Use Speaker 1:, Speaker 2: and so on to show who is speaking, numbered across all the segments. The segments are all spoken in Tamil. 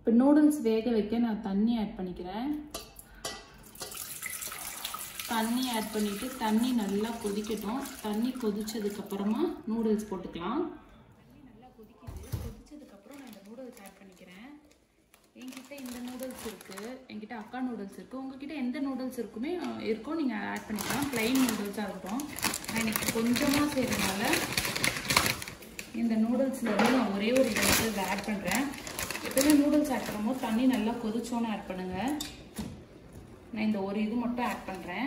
Speaker 1: இப்போ நூடுல்ஸ் வேக வைக்க நான் தண்ணி ஆட் பண்ணிக்கிறேன் தண்ணி ஆட் பண்ணிட்டு தண்ணி நல்லா கொதிக்கட்டும் தண்ணி கொதிச்சதுக்கு அப்புறமா நூடுல்ஸ் போட்டுக்கலாம் தண்ணி நல்லா கொதிக்குது கொதிச்சதுக்கு அப்புறம் நான் இந்த நூடுல்ஸ் ஆட் பண்ணிக்கிறேன் என்கிட்ட இந்த நூடுல்ஸ் இருக்கு என்கிட்ட அக்கா நூடுல்ஸ் இருக்கு உங்ககிட்ட எந்த நூடுல்ஸ் இருக்குமே அஹ், இருக்கோ நீங்க ஆட் பண்ணிக்கலாம் plain நூடுல்ஸா இருக்கட்டும் நான் இன்னைக்கு கொஞ்சமா செய்யறதுனால இந்த நூடுல்ஸ்ல வந்து நான் ஒரே ஒரு நூடுல்ஸ் ஆட் பண்றேன் எப்பவுமே நூடுல்ஸ் ஆட் பண்ணும்போது தண்ணி நல்லா கொதிச்சோன்னு ஆட் பண்ணுங்க நான் இந்த ஒரு இது மட்டும் ஆட் பண்றேன்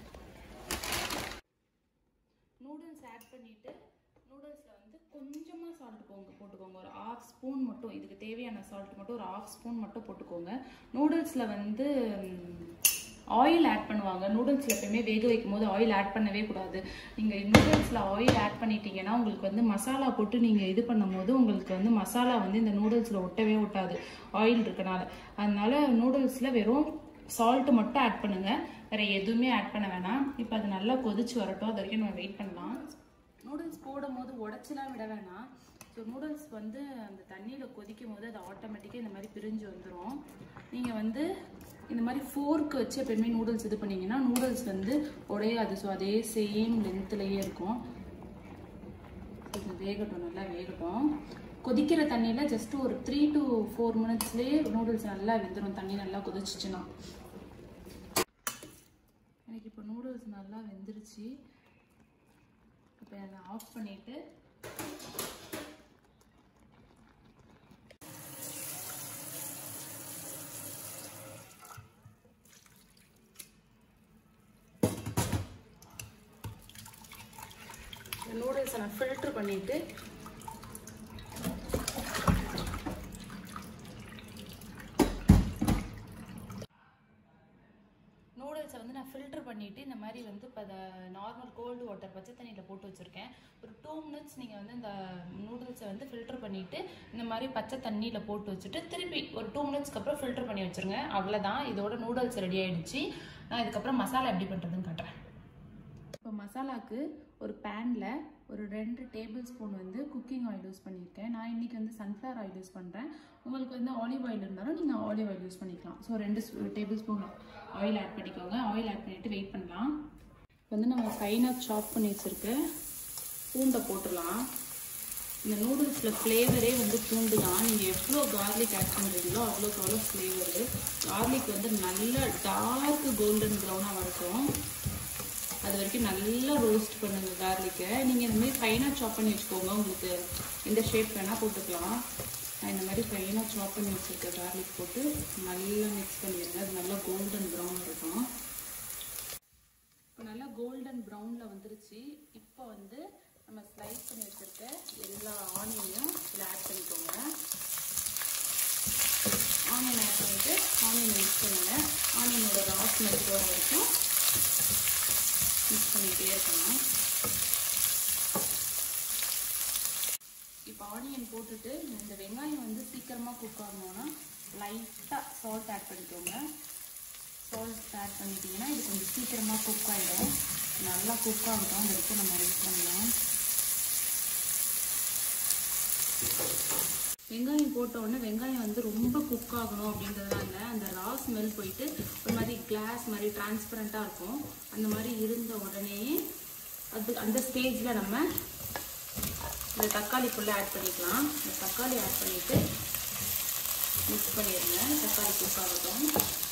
Speaker 1: நூடுல்ஸ் ஆட் பண்ணிட்டு நூடுல்ஸ்ல வந்து கொஞ்சமா சால்ட் போங்க போட்டுக்கோங்க ஒரு ஆஃப் ஸ்பூன் மட்டும் இதுக்கு தேவையான சால்ட் மட்டும் ஒரு ஆஃப் ஸ்பூன் மட்டும் போட்டுக்கோங்க நூடுல்ஸ்ல வந்து ஆயில் ஆட் பண்ணுவாங்க நூடுல்ஸ்ல எப்பயுமே வேக வைக்கும் போது ஆயில் ஆட் பண்ணவே கூடாது நீங்க நூடுல்ஸ்ல ஆயில் ஆட் பண்ணிட்டீங்கன்னா உங்களுக்கு வந்து மசாலா போட்டு நீங்க இது பண்ணும்போது உங்களுக்கு வந்து மசாலா வந்து இந்த நூடுல்ஸ்ல ஒட்டவே ஒட்டாது ஆயில் இருக்கனால அதனால நூடுல்ஸ்ல வெறும் சால்ட் மட்டும் ஆட் பண்ணுங்க வேற எதுவுமே ஆட் பண்ண வேணாம் இப்போ அது நல்லா கொதிச்சு வரட்டும் அது வரைக்கும் நம்ம வெயிட் பண்ணலாம் நூடுல்ஸ் போடும் போது உடச்சிலாம் விட வேணாம் ஸோ நூடுல்ஸ் வந்து அந்த தண்ணியில் கொதிக்கும் போது அது ஆட்டோமேட்டிக்காக இந்த மாதிரி பிரிஞ்சு வந்துடும் நீங்கள் வந்து இந்த மாதிரி ஃபோர்க்கு வச்சு எப்பயுமே நூடுல்ஸ் இது பண்ணீங்கன்னா நூடுல்ஸ் வந்து உடையாது ஸோ அதே சேம் லென்த்லேயே இருக்கும் இது வேகட்டும் நல்லா வேகட்டும் கொதிக்கிற தண்ணியில் ஜஸ்ட் ஒரு த்ரீ டு ஃபோர் மினிட்ஸ்லேயே நூடுல்ஸ் நல்லா வெந்துடும் தண்ணி நல்லா கொதிச்சிச்சுன்னா எனக்கு இப்போ நூடுல்ஸ் நல்லா வெந்துருச்சு இப்போ அதை ஆஃப் பண்ணிட்டு நூடுல்ஸை நான் ஃபில்டர் பண்ணிட்டு நூடுல்ஸை வந்து நான் ஃபில்டர் பண்ணிட்டு இந்த மாதிரி வந்து இப்போ அதை நார்மல் கோல்டு வாட்டர் பச்சை தண்ணியில் போட்டு வச்சுருக்கேன் ஒரு டூ மினிட்ஸ் நீங்கள் வந்து இந்த நூடுல்ஸை வந்து ஃபில்டர் பண்ணிட்டு இந்த மாதிரி பச்சை தண்ணியில் போட்டு வச்சுட்டு திருப்பி ஒரு டூ மினிட்ஸ்க்கு அப்புறம் ஃபில்டர் பண்ணி வச்சுருங்க அவ்வளோதான் இதோட நூடுல்ஸ் ரெடி ஆயிடுச்சு நான் இதுக்கப்புறம் மசாலா எப்படி பண்ணுறதுன்னு காட்டுறேன் இப்போ மசாலாக்கு ஒரு பேனில் ஒரு ரெண்டு டேபிள் ஸ்பூன் வந்து குக்கிங் ஆயில் யூஸ் பண்ணியிருக்கேன் நான் இன்றைக்கி வந்து சன்ஃப்ளவர் ஆயில் யூஸ் பண்ணுறேன் உங்களுக்கு வந்து ஆலிவ் ஆயில் இருந்தாலும் நீங்கள் ஆலிவ் ஆயில் யூஸ் பண்ணிக்கலாம் ஸோ ரெண்டு டேபிள் ஸ்பூன் ஆயில் ஆட் பண்ணிக்கோங்க ஆயில் ஆட் பண்ணிவிட்டு வெயிட் பண்ணலாம் வந்து நம்ம ஃபைனாக சாப் பண்ணி வச்சுருக்க பூண்டை போட்டுடலாம் இந்த நூடுல்ஸில் ஃப்ளேவரே வந்து பூண்டு தான் நீங்கள் எவ்வளோ கார்லிக் ஆட் பண்ணுறீங்களோ அவ்வளோக்கு அவ்வளோ ஃப்ளேவரு கார்லிக் வந்து நல்ல டார்க் கோல்டன் ப்ரௌனாக வரட்டும் அது வரைக்கும் நல்லா ரோஸ்ட் பண்ணுங்க கார்லிக்கை நீங்கள் இந்த மாதிரி ஃபைனாக சாப் பண்ணி வச்சுக்கோங்க உங்களுக்கு எந்த ஷேப் வேணால் போட்டுக்கலாம் நான் இந்த மாதிரி ஃபைனாக சாப் பண்ணி வச்சுருக்கேன் கார்லிக் போட்டு நல்லா மிக்ஸ் பண்ணிடுங்க அது நல்லா கோல்டன் ப்ரௌன் இருக்கும் இப்போ நல்லா கோல்டன் ப்ரௌனில் வந்துருச்சு இப்போ வந்து நம்ம ஸ்லைஸ் பண்ணி வச்சுருக்க எல்லா ஆனியனையும் இதில் ஆட் பண்ணிக்கோங்க ஆனியன் ஆட் பண்ணிவிட்டு ஆனியன் மிக்ஸ் பண்ணுங்கள் ஆனியனோட ராஸ் மெல்ட் போகிற வரைக்கும் மிக்ஸ் பண்ணிகிட்டே இருக்கணும் இப்போ ஆனியன் போட்டுட்டு இந்த வெங்காயம் வந்து சீக்கிரமாக குக் ஆகணும்னா லைட்டாக சால்ட் ஆட் பண்ணிக்கோங்க சால்ட் ஆட் பண்ணிட்டீங்கன்னா இது கொஞ்சம் சீக்கிரமாக குக் ஆகிடும் நல்லா குக் ஆகட்டும் அது வரைக்கும் நம்ம வெயிட் பண்ணலாம் வெங்காயம் போட்ட உடனே வெங்காயம் வந்து ரொம்ப குக் ஆகணும் அப்படின்றதுனால அந்த ரா ஸ்மெல் போயிட்டு ஒரு மாதிரி கிளாஸ் மாதிரி டிரான்ஸ்பரண்ட்டாக இருக்கும் அந்த மாதிரி இருந்த உடனே அது அந்த ஸ்டேஜில் நம்ம இந்த தக்காளி ஃபுல்லாக ஆட் பண்ணிக்கலாம் இந்த தக்காளி ஆட் பண்ணிவிட்டு மிக்ஸ் பண்ணிடுங்க தக்காளி குக் ஆகட்டும்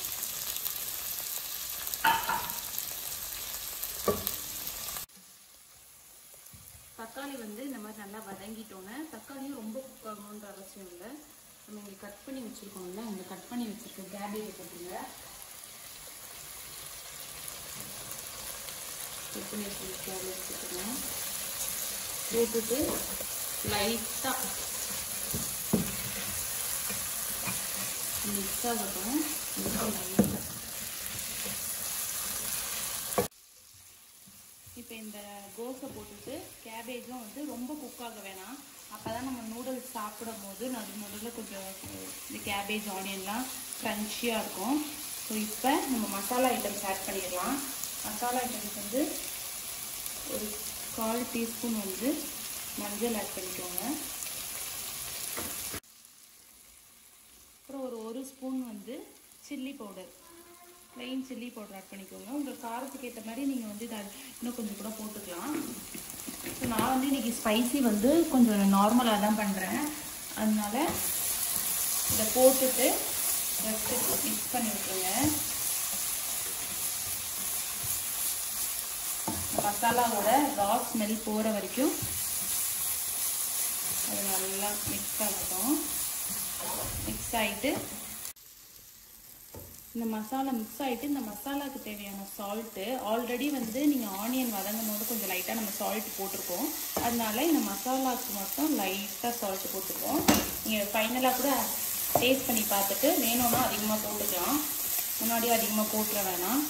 Speaker 1: தக்காளி வந்து இந்த மாதிரி நல்லா வதங்கிட்டோன்னே தக்காளியும் ரொம்ப குக் ஆகணுன்ற அவசியம் இல்லை நம்ம இங்கே கட் பண்ணி வச்சுருக்கோம்ல இந்த கட் பண்ணி வச்சுருக்க கேபேஜ் போட்டுங்க கட் பண்ணி வச்சுருக்க கேபேஜ் போட்டுங்க போட்டுட்டு லைட்டாக மிக்ஸ் ஆகட்டும் லைட்டாக இப்போ இந்த கோஸை போட்டுட்டு கேபேஜும் வந்து ரொம்ப குக் ஆக வேணாம் அப்போ தான் நம்ம நூடுல்ஸ் சாப்பிடும் போது நடு நடுவில் கொஞ்சம் இந்த கேபேஜ் ஆனியன்லாம் க்ரன்ச்சியாக இருக்கும் ஸோ இப்போ நம்ம மசாலா ஐட்டம்ஸ் ஆட் பண்ணிடலாம் மசாலா ஐட்டம்ஸ் வந்து ஒரு கால் டீஸ்பூன் வந்து மஞ்சள் ஆட் பண்ணிக்கோங்க அப்புறம் ஒரு வந்து chilli powder plain chilli powder add பண்ணிக்கோங்க உங்கள் காரத்துக்கு ஏற்ற மாதிரி நீங்கள் வந்து இதை இன்னும் கொஞ்சம் கூட போட்டுக்கலாம் ஸோ நான் வந்து இன்றைக்கி ஸ்பைசி வந்து கொஞ்சம் நார்மலாக தான் பண்ணுறேன் அதனால இதை போட்டுட்டு ஜஸ்ட்டு மிக்ஸ் பண்ணி விட்டுருங்க மசாலாவோட ரா ஸ்மெல் போகிற வரைக்கும் அது நல்லா மிக்ஸ் ஆகட்டும் மிக்ஸ் ஆகிட்டு இந்த மசாலா மிக்ஸ் ஆகிட்டு இந்த மசாலாவுக்கு தேவையான சால்ட்டு ஆல்ரெடி வந்து நீங்கள் ஆனியன் வதங்கும் போது கொஞ்சம் லைட்டாக நம்ம சால்ட் போட்டிருக்கோம் அதனால இந்த மசாலாவுக்கு மட்டும் லைட்டாக சால்ட் போட்டுப்போம் நீங்கள் ஃபைனலாக கூட டேஸ்ட் பண்ணி பார்த்துட்டு வேணும்னா அதிகமாக போட்டுக்கலாம் முன்னாடி அதிகமாக போட்டுற வேணாம்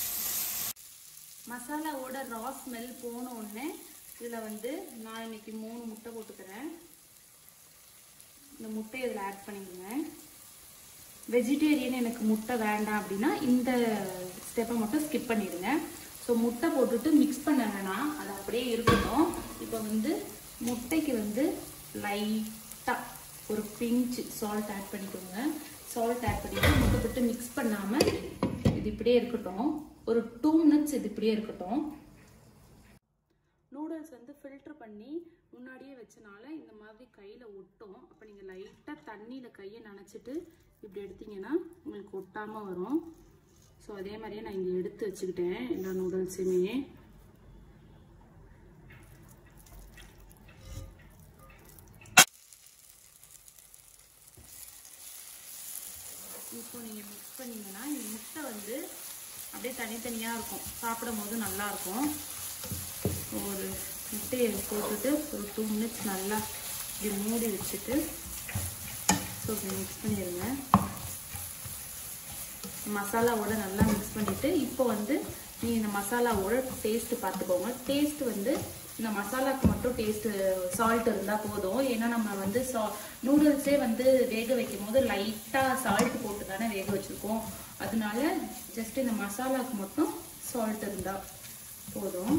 Speaker 1: மசாலாவோட ரா ஸ்மெல் போன உடனே இதில் வந்து நான் இன்னைக்கு மூணு முட்டை போட்டுக்கிறேன் இந்த முட்டை இதில் ஆட் பண்ணிடுங்க வெஜிடேரியன் எனக்கு முட்டை வேண்டாம் அப்படின்னா இந்த ஸ்டெப்பை மட்டும் ஸ்கிப் பண்ணிடுங்க ஸோ முட்டை போட்டுட்டு மிக்ஸ் பண்ண வேணாம் அது அப்படியே இருக்கட்டும் இப்போ வந்து முட்டைக்கு வந்து லைட்டாக ஒரு பிஞ்ச் சால்ட் ஆட் பண்ணிக்கோங்க சால்ட் ஆட் பண்ணிட்டு முட்டை போட்டு மிக்ஸ் பண்ணாமல் இது இப்படியே இருக்கட்டும் ஒரு டூ மினிட்ஸ் இது இப்படியே இருக்கட்டும் நூடுல்ஸ் வந்து ஃபில்டர் பண்ணி முன்னாடியே வச்சனால இந்த மாதிரி கையில் ஒட்டும் அப்போ நீங்கள் லைட்டாக தண்ணியில் கையை நனைச்சிட்டு இப்படி எடுத்தீங்கன்னா உங்களுக்கு ஒட்டாமல் வரும் ஸோ அதே மாதிரியே நான் இங்கே எடுத்து வச்சுக்கிட்டேன் எல்லா நூடுல்ஸுமே இப்போ நீங்கள் மிக்ஸ் பண்ணீங்கன்னா இந்த முட்டை வந்து அப்படியே தனித்தனியாக இருக்கும் சாப்பிடும் போது நல்லா இருக்கும் ஒரு முட்டையை போட்டுட்டு ஒரு டூ மினிட்ஸ் நல்லா இப்படி மூடி வச்சுட்டு ஸோ இப்படி மிக்ஸ் பண்ணிடுங்க மசாலாவோட நல்லா மிக்ஸ் பண்ணிவிட்டு இப்போ வந்து நீங்கள் இந்த மசாலாவோட டேஸ்ட்டு பார்த்துக்கோங்க டேஸ்ட் வந்து இந்த மசாலாக்கு மட்டும் டேஸ்ட்டு சால்ட் இருந்தால் போதும் ஏன்னா நம்ம வந்து சா நூடுல்ஸே வந்து வேக வைக்கும் போது லைட்டாக சால்ட் போட்டு தானே வேக வச்சுருக்கோம் அதனால ஜஸ்ட் இந்த மசாலாக்கு மட்டும் சால்ட் இருந்தால் போதும்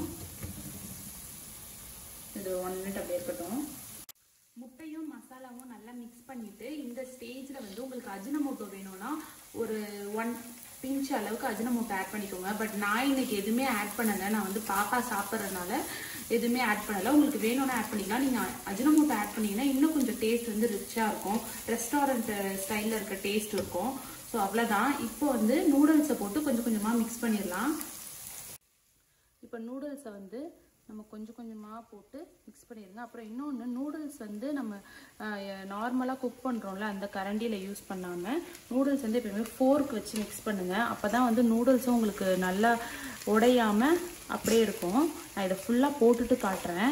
Speaker 1: இது ஒன் மினிட் அப்படியே இருக்கட்டும் முட்டையும் மசாலாவும் நல்லா மிக்ஸ் பண்ணிட்டு இந்த ஸ்டேஜில் வந்து உங்களுக்கு அஜினமோட்டோ வேணும்னா ஒரு ஒன் பிஞ்ச் அளவுக்கு அஜினமோட்டோ ஆட் பண்ணிக்கோங்க பட் நான் இன்னைக்கு எதுவுமே ஆட் பண்ணலை நான் வந்து பாப்பா சாப்பிட்றதுனால எதுவுமே ஆட் பண்ணலை உங்களுக்கு வேணும்னா ஆட் பண்ணிக்கலாம் நீங்கள் அஜினமோட்டோ ஆட் பண்ணீங்கன்னா இன்னும் கொஞ்சம் டேஸ்ட் வந்து ரிச்சாக இருக்கும் ரெஸ்டாரண்ட் ஸ்டைலில் இருக்க டேஸ்ட் இருக்கும் ஸோ அவ்வளோதான் இப்போ வந்து நூடுல்ஸை போட்டு கொஞ்சம் கொஞ்சமாக மிக்ஸ் பண்ணிடலாம் இப்போ நூடுல்ஸை வந்து நம்ம கொஞ்சம் கொஞ்சமாக போட்டு மிக்ஸ் பண்ணிடுங்க அப்புறம் இன்னொன்று நூடுல்ஸ் வந்து நம்ம நார்மலாக குக் பண்ணுறோம்ல அந்த கரண்டியில் யூஸ் பண்ணாமல் நூடுல்ஸ் வந்து எப்பயுமே ஃபோர்க் வச்சு மிக்ஸ் பண்ணுங்கள் அப்போ தான் வந்து நூடுல்ஸும் உங்களுக்கு நல்லா உடையாமல் அப்படியே இருக்கும் நான் இதை ஃபுல்லாக போட்டுட்டு காட்டுறேன்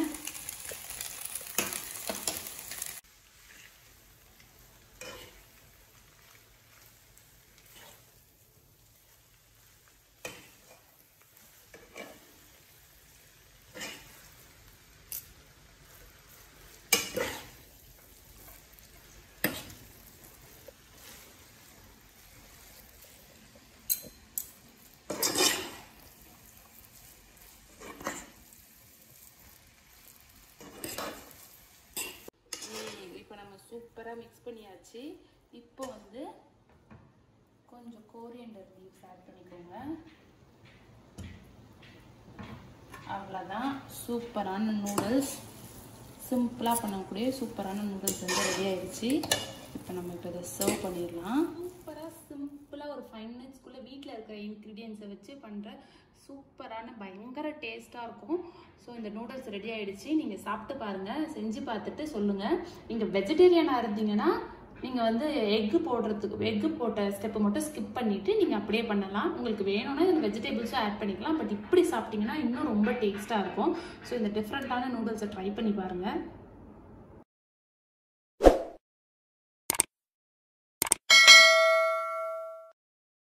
Speaker 1: இப்போ நம்ம சூப்பராக மிக்ஸ் பண்ணியாச்சு இப்போ வந்து கொஞ்சம் கோரியண்டர் லீவ்ஸ் ஆட் பண்ணிக்கோங்க அவ்வளோதான் சூப்பரான நூடுல்ஸ் சிம்பிளாக பண்ணக்கூடிய சூப்பரான நூடுல்ஸ் வந்து ரெடி ஆயிடுச்சு இப்போ நம்ம இப்போ இதை சர்வ் பண்ணிடலாம் சூப்பராக சிம்பிளாக ஒரு ஃபைவ் மினிட்ஸ்க்குள்ளே வீட்டில் இருக்கிற இன்க்ரீடியன்ஸை வச்சு பண்ணுற சூப்பரான பயங்கர டேஸ்ட்டாக இருக்கும் ஸோ இந்த நூடுல்ஸ் ரெடி ஆயிடுச்சு நீங்கள் சாப்பிட்டு பாருங்கள் செஞ்சு பார்த்துட்டு சொல்லுங்கள் நீங்கள் வெஜிடேரியனாக இருந்தீங்கன்னா நீங்கள் வந்து எக்கு போடுறதுக்கு எக்கு போட்ட ஸ்டெப்பை மட்டும் ஸ்கிப் பண்ணிவிட்டு நீங்கள் அப்படியே பண்ணலாம் உங்களுக்கு வேணும்னா இந்த வெஜிடபிள்ஸும் ஆட் பண்ணிக்கலாம் பட் இப்படி சாப்பிட்டீங்கன்னா இன்னும் ரொம்ப டேஸ்ட்டாக இருக்கும் ஸோ இந்த டிஃப்ரெண்ட்டான நூடுல்ஸை ட்ரை பண்ணி பாருங்கள்